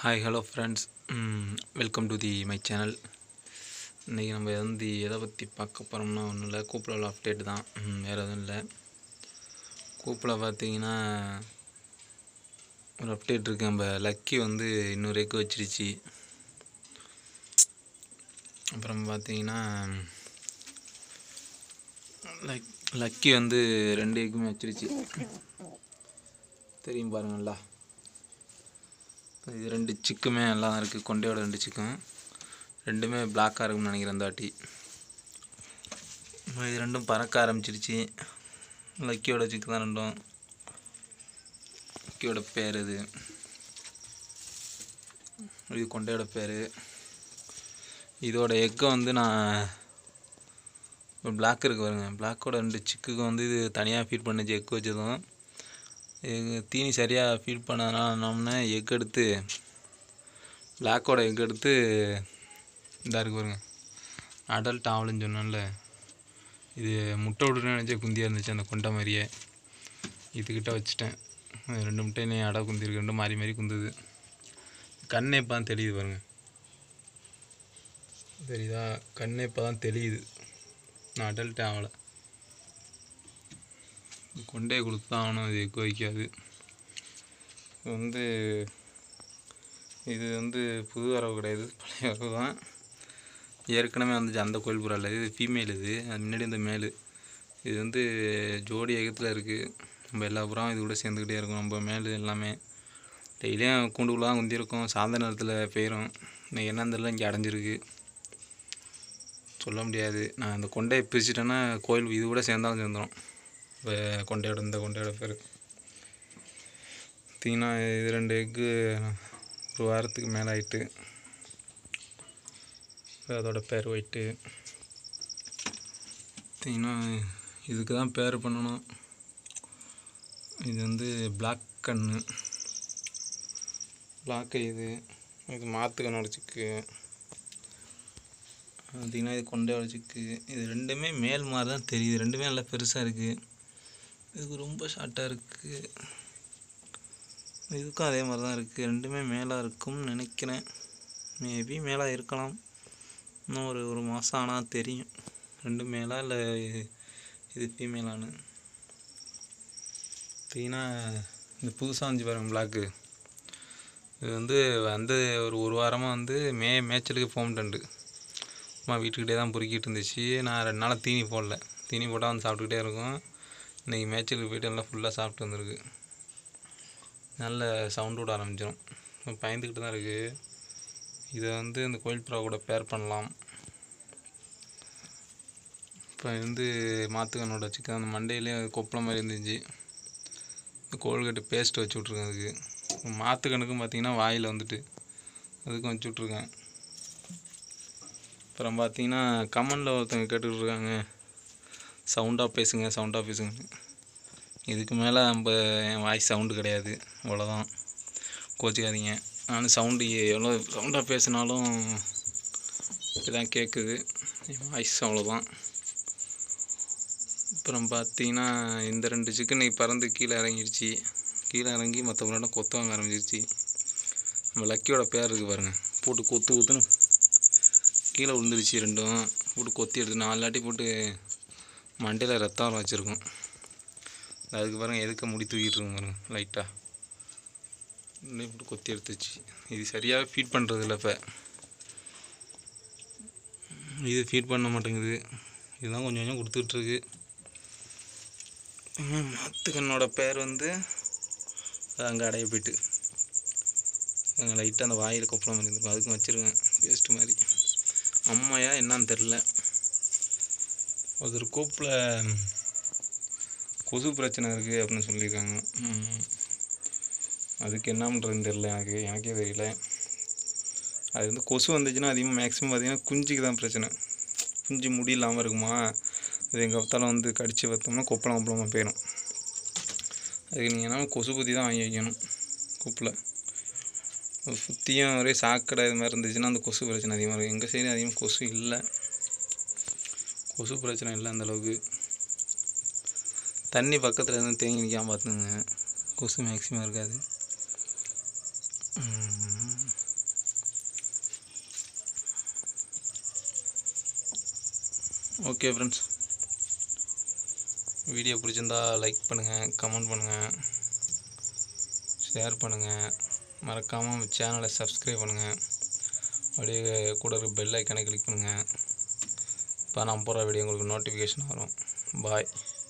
Hi hello friends welcome to the my channel இன்றைக்கி நம்ம வந்து எதை பற்றி பார்க்க போகிறோம்னா ஒன்றும் இல்லை கூப்பில் உள்ள அப்டேட் தான் ம், வேறு எதுவும் இல்லை கூப்பில் பார்த்தீங்கன்னா ஒரு அப்டேட் இருக்கு நம்ம லக்கி வந்து இன்னொரு எக்கு வச்சிருச்சு அப்புறம் பார்த்தீங்கன்னா லக் லக்கி வந்து ரெண்டு எக்குமே வச்சிருச்சு தெரியும் பாருங்களா இது ரெண்டு சிக்குமே எல்லாம் இருக்குது கொண்டையோட ரெண்டு சிக்கும் ரெண்டுமே பிளாக்காக இருக்கும்னு நினைக்கிறேன் இந்த வாட்டி இப்போ இது ரெண்டும் பறக்க ஆரம்பிச்சிருச்சு லக்கியோட சிக்கு தான் ரெண்டும் லக்கியோட பேர் இது இது கொண்டையோட பேர் இதோட எக்கை வந்து நான் இப்போ பிளாக் இருக்கு பாருங்க பிளாக்கோட ரெண்டு சிக்குக்கு வந்து இது தனியாக ஃபீட் பண்ணுச்சு எக்கு வச்சதும் இது தீனி சரியாக ஃபீட் பண்ணதுனால என்னம்னா எக் எடுத்து பிளாக்கோட எக் எடுத்து இதாக இருக்கு பாருங்க அடல்ட் ஆகலன்னு சொன்னேன்ல இது முட்டை விடுன்னு நினச்சா குந்தியாக இருந்துச்சு அந்த கொண்டை மாதிரியே இதுக்கிட்ட வச்சுட்டேன் அது ரெண்டு முட்டையிலையும் அடை குந்திருக்கு ரெண்டும் மாறி மாறி குந்துது கண்ணே இப்போ தான் தெரியுது பாருங்க தெரியுதா கண்ணே இப்போ தான் தெரியுது நான் அடல்ட்டே ஆகலை கொண்டே கொடுத்து தான் ஆகணும் இது எக்கு வைக்காது இது வந்து இது வந்து புது வரவு கிடையாது பழைய வரவு தான் ஏற்கனவே வந்துச்சு அந்த கோயில் புறா இல்லை இது ஃபீமேல் இது அது முன்னாடி இந்த மேலு இது வந்து ஜோடி ஏகத்தில் இருக்குது நம்ம எல்லா புறாவும் இது கூட சேர்ந்துக்கிட்டே இருக்கும் நம்ம மேலு எல்லாமே டெய்லியும் கூண்டுக்குள்ள தான் குந்திருக்கும் சாயந்தர நேரத்தில் பெயரும் இன்னைக்கு என்னன்னு தெரியல இங்கே அடைஞ்சிருக்கு சொல்ல முடியாது நான் அந்த கொண்டையை பிரிச்சுட்டேன்னா கோயில் இது கூட சேர்ந்தாலும் சேர்ந்துடும் இப்போ கொண்டையோட இந்த கொண்டையோட பேர் பார்த்தீங்கன்னா இது ரெண்டு எக்கு ஒரு வாரத்துக்கு மேலே ஆயிட்டு இப்ப அதோட பேர் ஒயிட்டு பார்த்தீங்கன்னா இதுக்கு தான் பேர் பண்ணணும் இது வந்து பிளாக் கண்ணு பிளாக் இது இது மாத்து கண்ணோட சிக்கு பார்த்தீங்கன்னா இது கொண்டையோட சிக்கு இது ரெண்டுமே மேல் மாதிரி தான் தெரியுது ரெண்டுமே நல்லா பெருசாக இருக்குது இதுக்கு ரொம்ப ஷார்ட்டாக இருக்குது இதுக்கும் அதே மாதிரி தான் இருக்குது ரெண்டுமே மேலாக இருக்கும்னு நினைக்கிறேன் மேபி மேலாக இருக்கலாம் இன்னும் ஒரு ஒரு மாதம் ஆனால் தெரியும் ரெண்டு மேலா இல்லை இது ஃபீமேலானு பார்த்தீங்கன்னா இந்த புதுசாக வந்துச்சு பாருங்க பிளாக்கு இது வந்து வந்து ஒரு ஒரு வாரமாக வந்து மே மேய்ச்சலுக்கு ஃபோம் டண்டு அம்மா வீட்டுக்கிட்டே தான் பொறுக்கிட்டு இருந்துச்சு நான் ரெண்டு நாளாக தீனி போடல தீனி போட்டால் வந்து சாப்பிட்டுக்கிட்டே இருக்கும் இன்றைக்கி மேய்ச்சலுக்கு போயிட்டு எல்லாம் ஃபுல்லாக சாப்பிட்டு வந்திருக்கு நல்ல சவுண்ட் விட ஆரம்பிச்சிடும் பயந்துக்கிட்டு தான் இருக்குது இதை வந்து இந்த கோயில் புறா கூட பேர் பண்ணலாம் இப்போ வந்து மாத்துக்கண்ணோட சிக்கன் அந்த மண்டையிலே கொப்பளம் மாதிரி இருந்துச்சு கோல்கேட்டு பேஸ்ட் வச்சு விட்ருக்கேன் அதுக்கு மாத்துக்கண்ணுக்கும் பார்த்தீங்கன்னா வாயில் வந்துட்டு அதுக்கும் வச்சு விட்ருக்கேன் அப்புறம் பார்த்தீங்கன்னா கமெண்டில் ஒருத்தவங்க கேட்டுக்கிட்டு இருக்காங்க சவுண்டாக பேசுங்க சவுண்டாக பேசுங்க இதுக்கு மேலே நம்ம என் வாய்ஸ் சவுண்டு கிடையாது அவ்வளோதான் கோச்சிக்காதீங்க நானும் சவுண்டு எவ்வளோ சவுண்டாக பேசினாலும் இதான் கேட்குது என் வாய்ஸ் அவ்வளோதான் அப்புறம் பார்த்தீங்கன்னா இந்த ரெண்டு சிக்கன் பறந்து கீழே இறங்கிருச்சு கீழே இறங்கி மற்ற முன்னாடி கொத்த வாங்க ஆரம்பிச்சிருச்சு நம்ம லக்கியோட பேர் இருக்குது பாருங்கள் போட்டு கொத்து கொத்துன்னு கீழே விழுந்துருச்சு ரெண்டும் போட்டு கொத்தி எடுத்து நாலு லாட்டி போட்டு மண்டையில் ரத்தம் வர வச்சுருக்கோம் அதுக்கு பாருங்க எதுக்க முடி தூக்கிட்டு இருக்கும் பாருங்க லைட்டாக இன்னும் இப்படி கொத்தி எடுத்துச்சு இது சரியாக ஃபீட் பண்ணுறது இல்லை இப்போ இது ஃபீட் பண்ண மாட்டேங்குது இதுதான் கொஞ்சம் கொஞ்சம் கொடுத்துட்ருக்கு மாத்துக்கண்ணோட பேர் வந்து அங்கே அடைய போயிட்டு அங்கே லைட்டாக அந்த வாயில் கொப்பளம் மாதிரி இருந்திருக்கும் அதுக்கும் வச்சுருக்கேன் வேஸ்ட்டு மாதிரி அம்மையா என்னன்னு தெரில ஒரு கூப்பில் கொசு பிரச்சனை இருக்குது அப்படின்னு சொல்லியிருக்காங்க ம். அதுக்கு என்ன பண்ணுறதுன்னு தெரில எனக்கு எனக்கே தெரியல அது வந்து கொசு வந்துச்சுன்னா அதிகமாக மேக்ஸிமம் பார்த்தீங்கன்னா குஞ்சுக்கு தான் பிரச்சனை குஞ்சு முடி இல்லாமல் இருக்குமா அது எங்கே பார்த்தாலும் வந்து கடித்து பார்த்தோம்னா கொப்பளம் கொப்பளமாக போயிடும் அதுக்கு நீங்கள் என்ன கொசு புத்தி தான் வாங்கி வைக்கணும் கூப்பில் சுற்றியும் ஒரே சாக்கடை இது மாதிரி இருந்துச்சுன்னா அந்த கொசு பிரச்சனை அதிகமாக இருக்கும் எங்கள் சைடு அதிகமாக கொசு இல்லை கொசு பிரச்சனை இல்லை அந்தளவுக்கு தண்ணி பக்கத்தில் எதுவும் தேங்கி நிற்காம பார்த்துங்க கொசு மேக்ஸிமம் இருக்காது ம். ஓகே ஃப்ரெண்ட்ஸ் வீடியோ பிடிச்சிருந்தா லைக் பண்ணுங்கள் கமெண்ட் பண்ணுங்கள் ஷேர் பண்ணுங்கள் மறக்காமல் சேனலை சப்ஸ்கிரைப் பண்ணுங்கள் அப்படியே கூட இருக்க பெல் ஐக்கானை கிளிக் பண்ணுங்கள் இப்போ நான் போகிற வீடியோ உங்களுக்கு நோட்டிஃபிகேஷன் வரும் பாய்